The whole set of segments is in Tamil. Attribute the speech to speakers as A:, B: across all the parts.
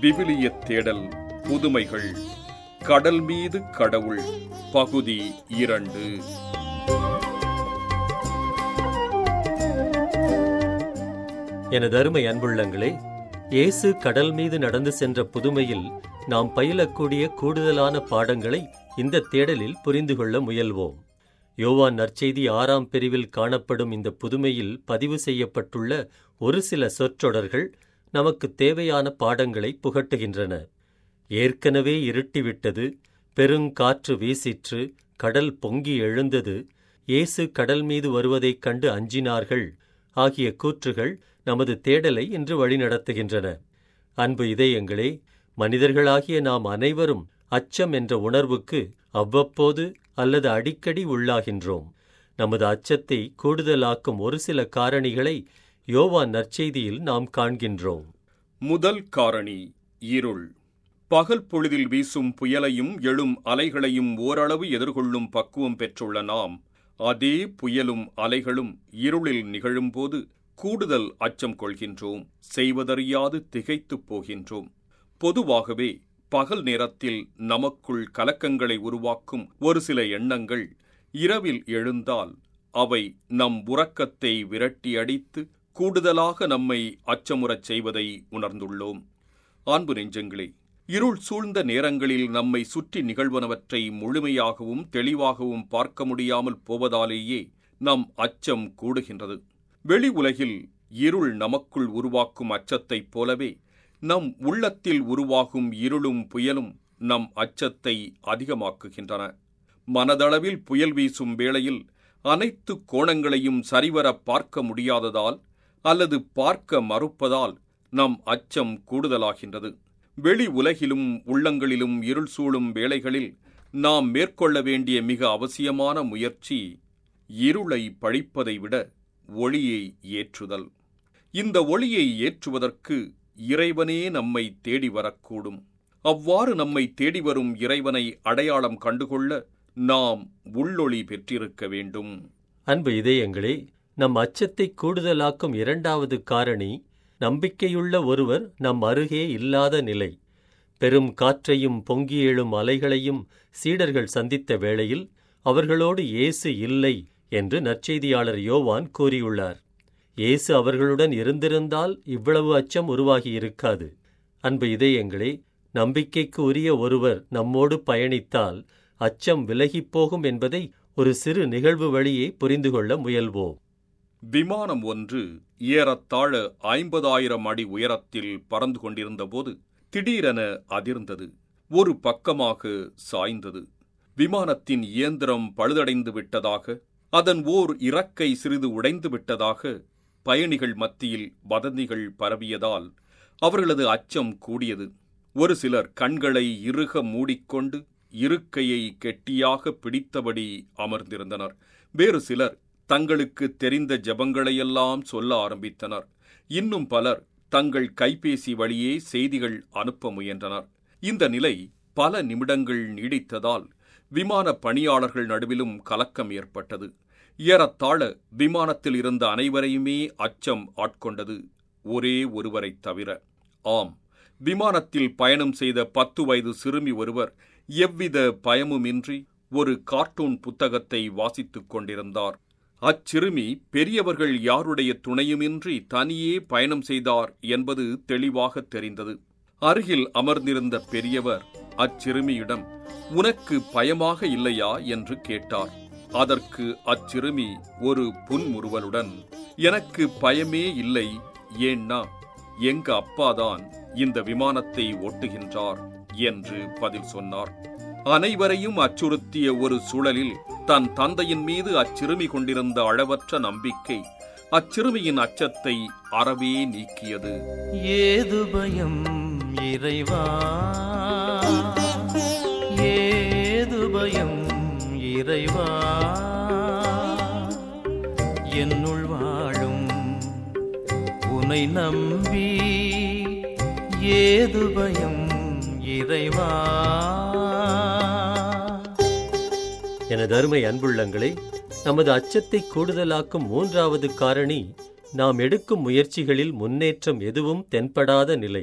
A: விவிலிய தேடல் புதுமைகள் கடல் மீது கடவுள் பகுதி இரண்டு
B: எனது அருமை அன்புள்ளங்களே இயேசு கடல் மீது நடந்து சென்ற புதுமையில் நாம் பயிலக்கூடிய கூடுதலான பாடங்களை இந்த தேடலில் புரிந்து கொள்ள முயல்வோம் யோவான் நற்செய்தி ஆறாம் பிரிவில் காணப்படும் இந்த புதுமையில் பதிவு செய்யப்பட்டுள்ள ஒரு சில சொற்றொடர்கள் நமக்கு தேவையான பாடங்களை புகட்டுகின்றன ஏற்கனவே இருட்டிவிட்டது பெருங்காற்று வீசிற்று கடல் பொங்கி எழுந்தது இயேசு கடல் மீது வருவதைக் கண்டு அஞ்சினார்கள் ஆகிய கூற்றுகள் நமது தேடலை இன்று வழிநடத்துகின்றன அன்பு இதயங்களே மனிதர்களாகிய நாம் அனைவரும் அச்சம் என்ற உணர்வுக்கு அவ்வப்போது அல்லது அடிக்கடி உள்ளாகின்றோம் நமது அச்சத்தை கூடுதலாக்கும் ஒரு சில காரணிகளை யோவான் நற்செய்தியில் நாம் காண்கின்றோம்
A: முதல் காரணி இருள் பகல் பொழுதில் வீசும் புயலையும் எழும் அலைகளையும் ஓரளவு எதிர்கொள்ளும் பக்குவம் பெற்றுள்ள நாம் அதே புயலும் அலைகளும் இருளில் நிகழும்போது கூடுதல் அச்சம் கொள்கின்றோம் செய்வதறியாது திகைத்துப் போகின்றோம் பொதுவாகவே பகல் நேரத்தில் நமக்குள் கலக்கங்களை உருவாக்கும் ஒரு சில எண்ணங்கள் இரவில் எழுந்தால் அவை நம் உறக்கத்தை விரட்டி அடித்து கூடுதலாக நம்மை அச்சமுறச் செய்வதை உணர்ந்துள்ளோம் அன்பு நெஞ்சங்களே இருள் சூழ்ந்த நேரங்களில் நம்மை சுற்றி நிகழ்வனவற்றை முழுமையாகவும் தெளிவாகவும் பார்க்க முடியாமல் போவதாலேயே நம் அச்சம் கூடுகின்றது வெளி உலகில் இருள் நமக்குள் உருவாக்கும் அச்சத்தைப் போலவே நம் உள்ளத்தில் உருவாகும் இருளும் புயலும் நம் அச்சத்தை அதிகமாக்குகின்றன மனதளவில் புயல் வீசும் வேளையில் அனைத்து கோணங்களையும் சரிவர பார்க்க முடியாததால் அல்லது பார்க்க மறுப்பதால் நம் அச்சம் கூடுதலாகின்றது வெளி உலகிலும் உள்ளங்களிலும் இருள் சூழும் வேளைகளில் நாம் மேற்கொள்ள வேண்டிய மிக அவசியமான முயற்சி இருளை பழிப்பதை விட ஒளியை ஏற்றுதல் இந்த ஒளியை ஏற்றுவதற்கு இறைவனே நம்மை தேடி வரக்கூடும் அவ்வாறு நம்மை தேடி வரும் இறைவனை அடையாளம் கண்டுகொள்ள நாம் உள்ளொளி பெற்றிருக்க வேண்டும்
B: அன்பு இதயங்களே நம் அச்சத்தை கூடுதலாக்கும் இரண்டாவது காரணி நம்பிக்கையுள்ள ஒருவர் நம் அருகே இல்லாத நிலை பெரும் காற்றையும் பொங்கி எழும் அலைகளையும் சீடர்கள் சந்தித்த வேளையில் அவர்களோடு இயேசு இல்லை என்று நற்செய்தியாளர் யோவான் கூறியுள்ளார் இயேசு அவர்களுடன் இருந்திருந்தால் இவ்வளவு அச்சம் உருவாகியிருக்காது அன்பு இதயங்களே நம்பிக்கைக்கு உரிய ஒருவர் நம்மோடு பயணித்தால் அச்சம் விலகிப் போகும் என்பதை ஒரு சிறு நிகழ்வு வழியே புரிந்து கொள்ள முயல்வோம்
A: விமானம் ஒன்று ஏறத்தாழ ஐம்பதாயிரம் அடி உயரத்தில் பறந்து கொண்டிருந்தபோது திடீரென அதிர்ந்தது ஒரு பக்கமாக சாய்ந்தது விமானத்தின் இயந்திரம் பழுதடைந்து விட்டதாக அதன் ஓர் இறக்கை சிறிது உடைந்து விட்டதாக பயணிகள் மத்தியில் வதந்திகள் பரவியதால் அவர்களது அச்சம் கூடியது ஒரு சிலர் கண்களை இறுக மூடிக்கொண்டு இருக்கையை கெட்டியாக பிடித்தபடி அமர்ந்திருந்தனர் வேறு சிலர் தங்களுக்கு தெரிந்த ஜபங்களையெல்லாம் சொல்ல ஆரம்பித்தனர் இன்னும் பலர் தங்கள் கைபேசி வழியே செய்திகள் அனுப்ப முயன்றனர் இந்த நிலை பல நிமிடங்கள் நீடித்ததால் விமான பணியாளர்கள் நடுவிலும் கலக்கம் ஏற்பட்டது ஏறத்தாழ விமானத்தில் இருந்த அனைவரையுமே அச்சம் ஆட்கொண்டது ஒரே ஒருவரைத் தவிர ஆம் விமானத்தில் பயணம் செய்த பத்து வயது சிறுமி ஒருவர் எவ்வித பயமுமின்றி ஒரு கார்ட்டூன் புத்தகத்தை வாசித்துக் கொண்டிருந்தார் அச்சிறுமி பெரியவர்கள் யாருடைய துணையுமின்றி தனியே பயணம் செய்தார் என்பது தெளிவாக தெரிந்தது அருகில் அமர்ந்திருந்த பெரியவர் அச்சிறுமியிடம் உனக்கு பயமாக இல்லையா என்று கேட்டார் அதற்கு அச்சிறுமி ஒரு புன்முறுவலுடன் எனக்கு பயமே இல்லை ஏன்னா எங்க அப்பாதான் இந்த விமானத்தை ஓட்டுகின்றார் என்று பதில் சொன்னார் அனைவரையும் அச்சுறுத்திய ஒரு சூழலில் தன் தந்தையின் மீது அச்சிறுமி கொண்டிருந்த அளவற்ற நம்பிக்கை அச்சிறுமியின் அச்சத்தை அறவே நீக்கியது
C: ஏது பயம் இறைவா ஏது பயம் இறைவா என்னுள் வாழும் உனை நம்பி ஏது பயம் இறைவா
B: எனது அருமை அன்புள்ளங்களே நமது அச்சத்தை கூடுதலாக்கும் மூன்றாவது காரணி நாம் எடுக்கும் முயற்சிகளில் முன்னேற்றம் எதுவும் தென்படாத நிலை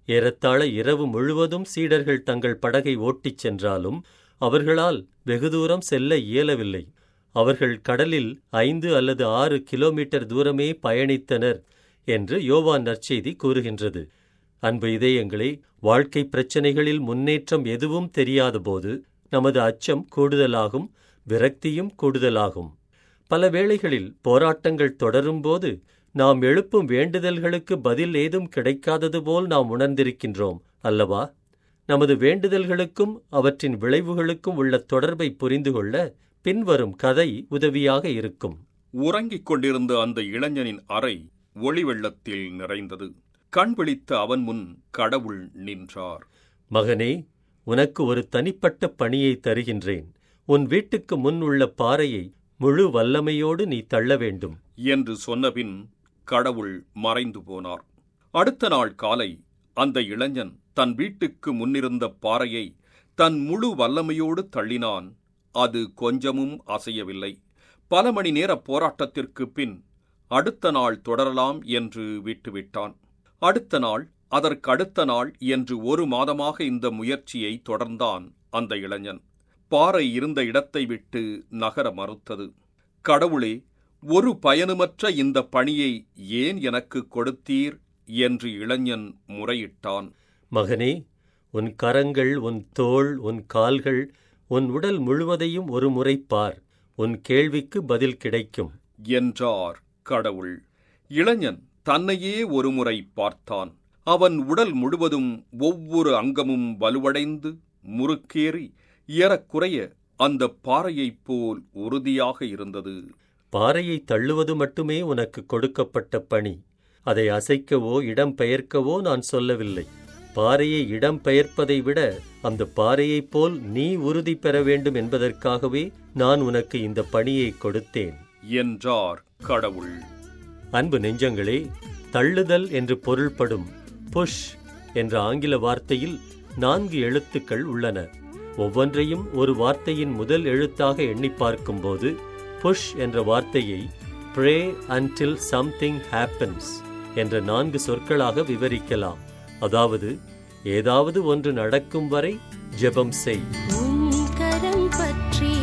B: ஏறத்தாழ இரவு முழுவதும் சீடர்கள் தங்கள் படகை ஓட்டிச் சென்றாலும் அவர்களால் வெகு தூரம் செல்ல இயலவில்லை அவர்கள் கடலில் ஐந்து அல்லது ஆறு கிலோமீட்டர் தூரமே பயணித்தனர் என்று யோவான் நற்செய்தி கூறுகின்றது அன்பு இதயங்களே வாழ்க்கை பிரச்சனைகளில் முன்னேற்றம் எதுவும் தெரியாதபோது நமது அச்சம் கூடுதலாகும் விரக்தியும் கூடுதலாகும் பல வேளைகளில் போராட்டங்கள் தொடரும்போது நாம் எழுப்பும் வேண்டுதல்களுக்கு பதில் ஏதும் கிடைக்காதது போல் நாம் உணர்ந்திருக்கின்றோம் அல்லவா நமது வேண்டுதல்களுக்கும் அவற்றின் விளைவுகளுக்கும் உள்ள தொடர்பை புரிந்து கொள்ள பின்வரும் கதை உதவியாக இருக்கும்
A: உறங்கிக் கொண்டிருந்த அந்த இளைஞனின் அறை ஒளி வெள்ளத்தில் நிறைந்தது கண் விழித்த அவன் முன் கடவுள் நின்றார்
B: மகனே உனக்கு ஒரு தனிப்பட்ட பணியை தருகின்றேன் உன் வீட்டுக்கு முன் உள்ள பாறையை முழு வல்லமையோடு நீ தள்ள வேண்டும்
A: என்று சொன்னபின் கடவுள் மறைந்து போனார் அடுத்த நாள் காலை அந்த இளைஞன் தன் வீட்டுக்கு முன்னிருந்த பாறையை தன் முழு வல்லமையோடு தள்ளினான் அது கொஞ்சமும் அசையவில்லை பல மணி நேர போராட்டத்திற்கு பின் அடுத்த நாள் தொடரலாம் என்று விட்டுவிட்டான் அடுத்த நாள் அதற்கு அடுத்த நாள் என்று ஒரு மாதமாக இந்த முயற்சியை தொடர்ந்தான் அந்த இளைஞன் பாறை இருந்த இடத்தை விட்டு நகர மறுத்தது கடவுளே ஒரு பயனுமற்ற இந்த பணியை ஏன் எனக்கு கொடுத்தீர் என்று இளைஞன் முறையிட்டான்
B: மகனே உன் கரங்கள் உன் தோள் உன் கால்கள் உன் உடல் முழுவதையும் ஒரு முறை பார் உன் கேள்விக்கு பதில் கிடைக்கும்
A: என்றார் கடவுள் இளைஞன் தன்னையே ஒருமுறை பார்த்தான் அவன் உடல் முழுவதும் ஒவ்வொரு அங்கமும் வலுவடைந்து முறுக்கேறி ஏறக்குறைய அந்த பாறையைப் போல் உறுதியாக இருந்தது
B: பாறையை தள்ளுவது மட்டுமே உனக்கு கொடுக்கப்பட்ட பணி அதை அசைக்கவோ இடம் பெயர்க்கவோ நான் சொல்லவில்லை பாறையை இடம் பெயர்ப்பதை விட அந்த பாறையைப் போல் நீ உறுதி பெற வேண்டும் என்பதற்காகவே நான் உனக்கு இந்த பணியை கொடுத்தேன்
A: என்றார் கடவுள்
B: அன்பு நெஞ்சங்களே தள்ளுதல் என்று பொருள்படும் புஷ் என்ற ஆங்கில வார்த்தையில் நான்கு எழுத்துக்கள் உள்ளன ஒவ்வொன்றையும் ஒரு வார்த்தையின் முதல் எழுத்தாக எண்ணி பார்க்கும்போது புஷ் என்ற வார்த்தையை ப்ரே until something happens என்ற நான்கு சொற்களாக விவரிக்கலாம் அதாவது ஏதாவது ஒன்று நடக்கும் வரை ஜெபம் செய்
D: உன் கரம் பற்றி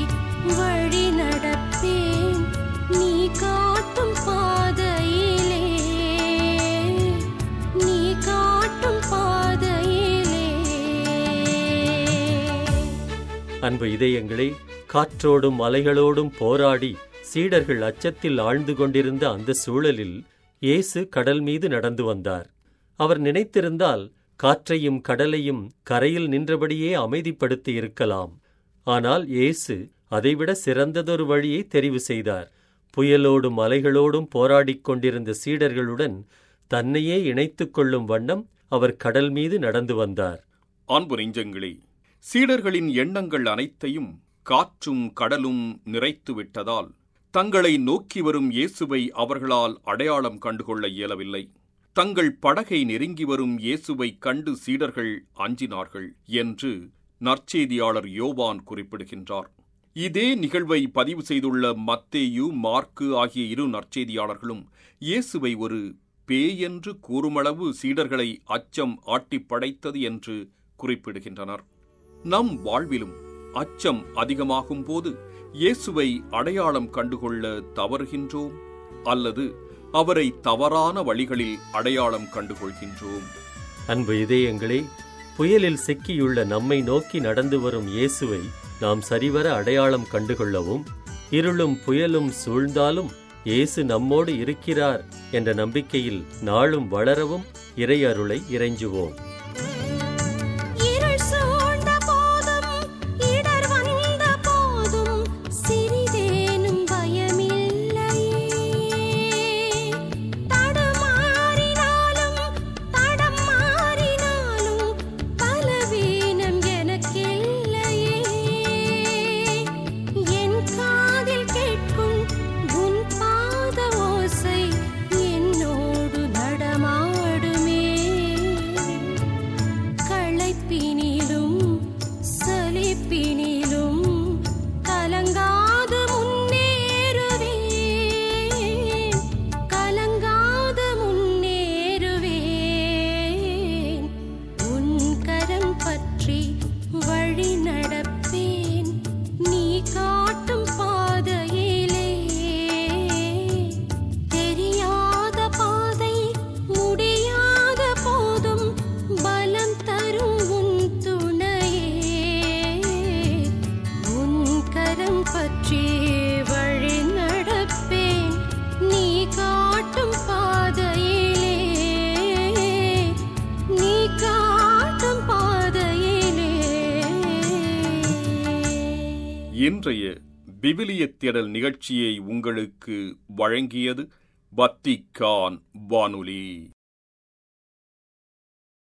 D: வழி நடப்பேன் நீ காட்டும் பாதையிலே நீ காட்டும் பாதையிலே
B: அன்பு இதயங்களே காற்றோடும் அலைகளோடும் போராடி சீடர்கள் அச்சத்தில் ஆழ்ந்து கொண்டிருந்த அந்த சூழலில் இயேசு கடல் மீது நடந்து வந்தார் அவர் நினைத்திருந்தால் காற்றையும் கடலையும் கரையில் நின்றபடியே அமைதிப்படுத்தி இருக்கலாம் ஆனால் இயேசு அதைவிட சிறந்ததொரு வழியை தெரிவு செய்தார் புயலோடும் அலைகளோடும் போராடிக் கொண்டிருந்த சீடர்களுடன் தன்னையே இணைத்துக் கொள்ளும் வண்ணம் அவர் கடல் மீது நடந்து வந்தார்
A: அன்பு நெஞ்சங்களே சீடர்களின் எண்ணங்கள் அனைத்தையும் காற்றும் கடலும் நிறைத்து விட்டதால் தங்களை நோக்கி வரும் இயேசுவை அவர்களால் அடையாளம் கண்டுகொள்ள இயலவில்லை தங்கள் படகை நெருங்கி வரும் இயேசுவை கண்டு சீடர்கள் அஞ்சினார்கள் என்று நற்செய்தியாளர் யோவான் குறிப்பிடுகின்றார் இதே நிகழ்வை பதிவு செய்துள்ள மத்தேயு மார்க்கு ஆகிய இரு நற்செய்தியாளர்களும் இயேசுவை ஒரு பேயென்று கூறுமளவு சீடர்களை அச்சம் ஆட்டிப் படைத்தது என்று குறிப்பிடுகின்றனர் நம் வாழ்விலும் அச்சம் அதிகமாகும் போது இயேசுவை அடையாளம் கண்டுகொள்ள தவறுகின்றோம் அல்லது அவரை தவறான வழிகளில் அடையாளம் கண்டுகொள்கின்றோம்
B: அன்பு இதயங்களே புயலில் சிக்கியுள்ள நம்மை நோக்கி நடந்து வரும் இயேசுவை நாம் சரிவர அடையாளம் கண்டுகொள்ளவும் இருளும் புயலும் சூழ்ந்தாலும் இயேசு நம்மோடு இருக்கிறார் என்ற நம்பிக்கையில் நாளும் வளரவும் இறையருளை இறைஞ்சுவோம்
D: இருள் சூழ்ந்த போதும் இடர் வந்த போதும் சிறிதேனும் பயமில்லையே தடுமாறினாலும் தடம் மாறினாலும் பலவீனம் எனக்கில்லையே என் காதில் கேட்கும் உன் பாத ஓசை என்னோடு நடமாடுமே பின்பற்றி வழி நடப்பேன் நீ காட்டும் பாதையிலே நீ காட்டும் பாதையிலே
A: இன்றைய விவிலிய தேடல் நிகழ்ச்சியை உங்களுக்கு வழங்கியது வத்திக்கான் வானொலி